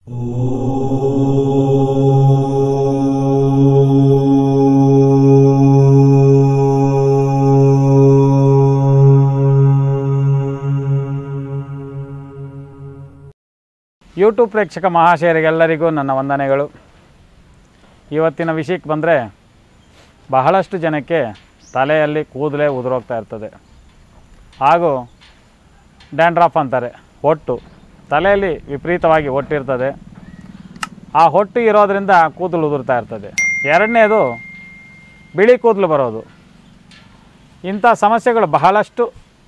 YouTube ಪ್ರೇಕ್ಷಕ ಮಹಾಶಯರಿಗೆಲ್ಲರಿಗೂ ನನ್ನ ವಂದನೆಗಳು ಇವತ್ತಿನ ವಿಷಯಕ್ಕೆ ಬಂದರೆ ಬಹಳಷ್ಟು ಜನಕ್ಕೆ ತಲೆಯಲ್ಲಿ ಕೂದಲೇ ಉದುರೋಗ್ತಾ ಇರ್ತದೆ ಹಾಗೂ ಡ್ಯಾಂಡ್ರಾಫ್ ಅಂತಾರೆ ಹೊಟ್ಟು ತಲೆಯಲ್ಲಿ ವಿಪರೀತವಾಗಿ ಹೊಟ್ಟಿರ್ತದೆ ಆ ಹೊಟ್ಟು ಇರೋದರಿಂದ ಕೂದಲು ಉದುರ್ತಾ ಇರ್ತದೆ ಎರಡನೇದು ಬಿಳಿ ಕೂದಲು ಬರೋದು ಇಂಥ ಸಮಸ್ಯೆಗಳು ಬಹಳಷ್ಟು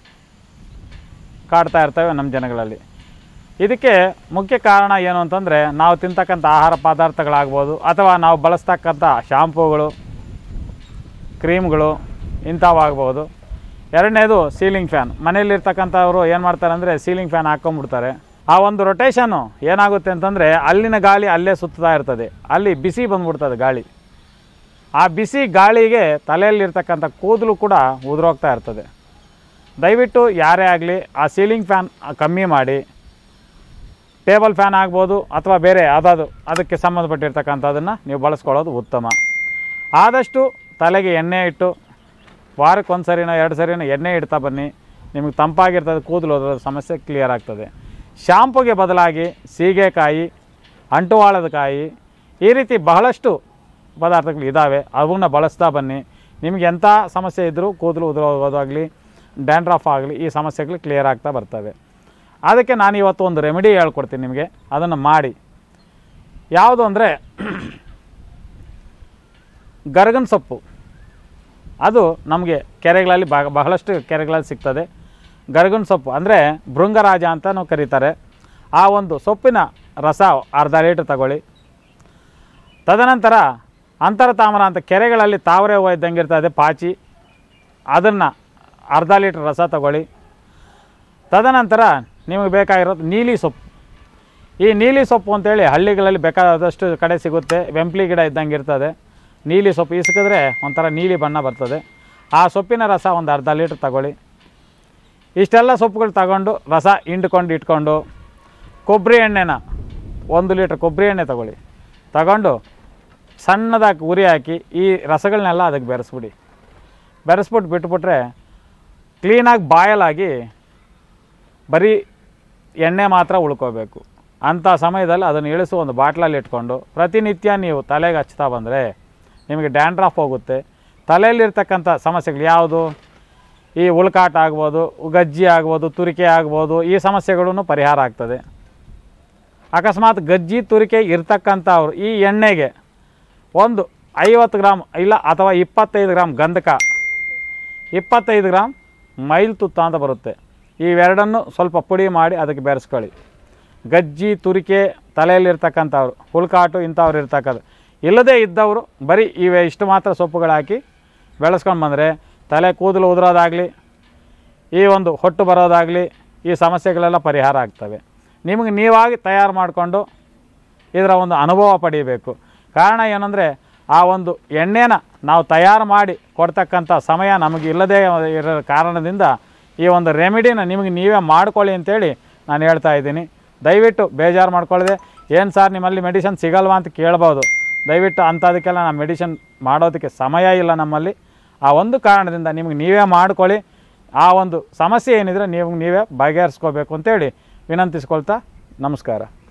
ಕಾಡ್ತಾ ಇರ್ತವೆ ನಮ್ಮ ಜನಗಳಲ್ಲಿ ಇದಕ್ಕೆ ಮುಖ್ಯ ಕಾರಣ ಏನು ಅಂತಂದರೆ ನಾವು ತಿಂತಕ್ಕಂಥ ಆಹಾರ ಪದಾರ್ಥಗಳಾಗ್ಬೋದು ಅಥವಾ ನಾವು ಬಳಸ್ತಕ್ಕಂಥ ಶಾಂಪೂಗಳು ಕ್ರೀಮ್ಗಳು ಇಂಥವಾಗ್ಬೋದು ಎರಡನೇದು ಸೀಲಿಂಗ್ ಫ್ಯಾನ್ ಮನೆಯಲ್ಲಿರ್ತಕ್ಕಂಥವ್ರು ಏನು ಮಾಡ್ತಾರೆ ಅಂದರೆ ಸೀಲಿಂಗ್ ಫ್ಯಾನ್ ಹಾಕ್ಕೊಂಬಿಡ್ತಾರೆ ಆ ಒಂದು ರೊಟೇಷನ್ನು ಏನಾಗುತ್ತೆ ಅಂತಂದರೆ ಅಲ್ಲಿನ ಗಾಳಿ ಅಲ್ಲೇ ಸುತ್ತಾ ಇರ್ತದೆ ಅಲ್ಲಿ ಬಿಸಿ ಬಂದ್ಬಿಡ್ತದೆ ಗಾಳಿ ಆ ಬಿಸಿ ಗಾಳಿಗೆ ತಲೆಯಲ್ಲಿರ್ತಕ್ಕಂಥ ಕೂದಲು ಕೂಡ ಉದುರೋಗ್ತಾ ಇರ್ತದೆ ದಯವಿಟ್ಟು ಯಾರೇ ಆಗಲಿ ಆ ಸೀಲಿಂಗ್ ಫ್ಯಾನ್ ಕಮ್ಮಿ ಮಾಡಿ ಟೇಬಲ್ ಫ್ಯಾನ್ ಆಗ್ಬೋದು ಅಥವಾ ಬೇರೆ ಯಾವುದಾದ್ರು ಅದಕ್ಕೆ ಸಂಬಂಧಪಟ್ಟಿರ್ತಕ್ಕಂಥದ್ದನ್ನು ನೀವು ಬಳಸ್ಕೊಳ್ಳೋದು ಉತ್ತಮ ಆದಷ್ಟು ತಲೆಗೆ ಎಣ್ಣೆ ಇಟ್ಟು ವಾರಕ್ಕೆ ಒಂದು ಸರಿನೋ ಎರಡು ಸರಿನೋ ಎಣ್ಣೆ ಇಡ್ತಾ ಬನ್ನಿ ನಿಮಗೆ ತಂಪಾಗಿರ್ತದೆ ಕೂದಲು ಅದರ ಸಮಸ್ಯೆ ಕ್ಲಿಯರ್ ಆಗ್ತದೆ ಶಾಂಪುಗೆ ಬದಲಾಗಿ ಸೀಗೆಕಾಯಿ ಅಂಟುವಾಳದ ಕಾಯಿ ಈ ರೀತಿ ಬಹಳಷ್ಟು ಪದಾರ್ಥಗಳು ಇದ್ದಾವೆ ಅವನ್ನ ಬಳಸ್ತಾ ಬನ್ನಿ ನಿಮಗೆ ಎಂಥ ಸಮಸ್ಯೆ ಇದ್ದರೂ ಕೂದಲು ಉದುರೋಗೋದಾಗಲಿ ಡ್ಯಾಂಡ್ರಫ್ ಆಗಲಿ ಈ ಸಮಸ್ಯೆಗಳು ಕ್ಲಿಯರ್ ಆಗ್ತಾ ಬರ್ತವೆ ಅದಕ್ಕೆ ನಾನು ಇವತ್ತು ಒಂದು ರೆಮಿಡಿ ಹೇಳ್ಕೊಡ್ತೀನಿ ನಿಮಗೆ ಅದನ್ನು ಮಾಡಿ ಯಾವುದು ಅಂದರೆ ಗರಗನ್ ಸೊಪ್ಪು ಅದು ನಮಗೆ ಕೆರೆಗಳಲ್ಲಿ ಬಹ ಬಹಳಷ್ಟು ಕೆರೆಗಳಲ್ಲಿ ಸಿಗ್ತದೆ ಗರಗನ್ ಸೊಪ್ಪು ಅಂದರೆ ಭೃಂಗರಾಜ ಅಂತಲೂ ಕರೀತಾರೆ ಆ ಒಂದು ಸೊಪ್ಪಿನ ರಸ ಅರ್ಧ ಲೀಟ್ರ್ ತಗೊಳ್ಳಿ ತದನಂತರ ಅಂತರ ತಾಮ್ರ ಅಂತ ಕೆರೆಗಳಲ್ಲಿ ತಾವರೆ ಹೂವು ಇದ್ದಂಗೆ ಇರ್ತದೆ ಪಾಚಿ ಅದನ್ನು ಅರ್ಧ ಲೀಟ್ರ್ ರಸ ತಗೊಳ್ಳಿ ತದನಂತರ ನಿಮಗೆ ಬೇಕಾಗಿರೋದು ನೀಲಿ ಸೊಪ್ಪು ಈ ನೀಲಿ ಸೊಪ್ಪು ಅಂತೇಳಿ ಹಳ್ಳಿಗಳಲ್ಲಿ ಬೇಕಾದಷ್ಟು ಕಡೆ ಸಿಗುತ್ತೆ ವೆಂಪ್ಲಿ ಗಿಡ ಇದ್ದಂಗೆ ಇರ್ತದೆ ನೀಲಿ ಸೊಪ್ಪು ಇಸ್ಕಿದ್ರೆ ಒಂಥರ ನೀಲಿ ಬಣ್ಣ ಬರ್ತದೆ ಆ ಸೊಪ್ಪಿನ ರಸ ಒಂದು ಅರ್ಧ ಲೀಟ್ರ್ ತಗೊಳ್ಳಿ ಇಷ್ಟೆಲ್ಲ ಸೊಪ್ಪುಗಳು ತಗೊಂಡು ರಸ ಹಿಂಡ್ಕೊಂಡು ಇಟ್ಕೊಂಡು ಕೊಬ್ಬರಿ ಎಣ್ಣೆನ ಒಂದು ಲೀಟ್ರ್ ಕೊಬ್ಬರಿ ಎಣ್ಣೆ ತಗೊಳ್ಳಿ ತಗೊಂಡು ಸಣ್ಣದಾಗಿ ಉರಿ ಹಾಕಿ ಈ ರಸಗಳನ್ನೆಲ್ಲ ಅದಕ್ಕೆ ಬೆರೆಸ್ಬಿಡಿ ಬೆರೆಸ್ಬಿಟ್ಟು ಬಿಟ್ಬಿಟ್ರೆ ಕ್ಲೀನಾಗಿ ಬಾಯಲಾಗಿ ಬರೀ ಎಣ್ಣೆ ಮಾತ್ರ ಉಳ್ಕೋಬೇಕು ಅಂಥ ಸಮಯದಲ್ಲಿ ಅದನ್ನು ಇಳಿಸು ಒಂದು ಬಾಟ್ಲಲ್ಲಿ ಇಟ್ಕೊಂಡು ಪ್ರತಿನಿತ್ಯ ನೀವು ತಲೆಗೆ ಹಚ್ತಾ ಬಂದರೆ ನಿಮಗೆ ಡ್ಯಾಂಡ್ರಫ್ ಹೋಗುತ್ತೆ ತಲೆಯಲ್ಲಿರ್ತಕ್ಕಂಥ ಸಮಸ್ಯೆಗಳು ಯಾವುದು ಈ ಉಳ್ಕಾಟ ಆಗ್ಬೋದು ಗಜ್ಜಿ ಆಗ್ಬೋದು ತುರಿಕೆ ಆಗ್ಬೋದು ಈ ಸಮಸ್ಯೆಗಳೂ ಪರಿಹಾರ ಆಗ್ತದೆ ಅಕಸ್ಮಾತ್ ಗಜ್ಜಿ ತುರಿಕೆ ಇರ್ತಕ್ಕಂಥವ್ರು ಈ ಎಣ್ಣೆಗೆ ಒಂದು ಐವತ್ತು ಗ್ರಾಮ್ ಇಲ್ಲ ಅಥವಾ ಇಪ್ಪತ್ತೈದು ಗ್ರಾಮ್ ಗಂಧಕ ಇಪ್ಪತ್ತೈದು ಗ್ರಾಮ್ ಮೈಲ್ ತುತ್ತ ಅಂತ ಬರುತ್ತೆ ಇವೆರಡನ್ನು ಸ್ವಲ್ಪ ಪುಡಿ ಮಾಡಿ ಅದಕ್ಕೆ ಬೆರೆಸ್ಕೊಳ್ಳಿ ಗಜ್ಜಿ ತುರಿಕೆ ತಲೆಯಲ್ಲಿರ್ತಕ್ಕಂಥವ್ರು ಹುಳ್ಕಾಟು ಇಂಥವ್ರು ಇರ್ತಕ್ಕಂಥ ಇಲ್ಲದೇ ಇದ್ದವರು ಬರೀ ಇವೆ ಇಷ್ಟು ಮಾತ್ರ ಸೊಪ್ಪುಗಳು ಹಾಕಿ ಬೆಳೆಸ್ಕೊಂಡು ಬಂದರೆ ತಲೆ ಕೂದಲು ಉದುರೋದಾಗಲಿ ಈ ಒಂದು ಹೊಟ್ಟು ಬರೋದಾಗಲಿ ಈ ಸಮಸ್ಯೆಗಳೆಲ್ಲ ಪರಿಹಾರ ಆಗ್ತವೆ ನಿಮಗೆ ನೀವಾಗಿ ತಯಾರು ಮಾಡಿಕೊಂಡು ಇದರ ಒಂದು ಅನುಭವ ಪಡೀಬೇಕು ಕಾರಣ ಏನಂದರೆ ಆ ಒಂದು ಎಣ್ಣೆನ ನಾವು ತಯಾರು ಮಾಡಿ ಕೊಡ್ತಕ್ಕಂಥ ಸಮಯ ನಮಗೆ ಇಲ್ಲದೇ ಇರೋ ಕಾರಣದಿಂದ ಈ ಒಂದು ರೆಮಿಡಿನ ನಿಮಗೆ ನೀವೇ ಮಾಡ್ಕೊಳ್ಳಿ ಅಂತೇಳಿ ನಾನು ಹೇಳ್ತಾ ಇದ್ದೀನಿ ದಯವಿಟ್ಟು ಬೇಜಾರು ಮಾಡ್ಕೊಳ್ಳದೆ ಏನು ಸರ್ ನಿಮ್ಮಲ್ಲಿ ಮೆಡಿಸಿನ್ ಸಿಗಲ್ವಾ ಅಂತ ಕೇಳ್ಬೋದು ದಯವಿಟ್ಟು ಅಂಥದಕ್ಕೆಲ್ಲ ನಾವು ಮೆಡಿಸಿನ್ ಮಾಡೋದಕ್ಕೆ ಸಮಯ ಇಲ್ಲ ನಮ್ಮಲ್ಲಿ ಆ ಒಂದು ಕಾರಣದಿಂದ ನಿಮಗೆ ನೀವೇ ಮಾಡ್ಕೊಳ್ಳಿ ಆ ಒಂದು ಸಮಸ್ಯೆ ಏನಿದ್ರೆ ನೀವು ನೀವೇ ಬಗೆಹರಿಸ್ಕೋಬೇಕು ಅಂತೇಳಿ ವಿನಂತಿಸ್ಕೊಳ್ತಾ ನಮಸ್ಕಾರ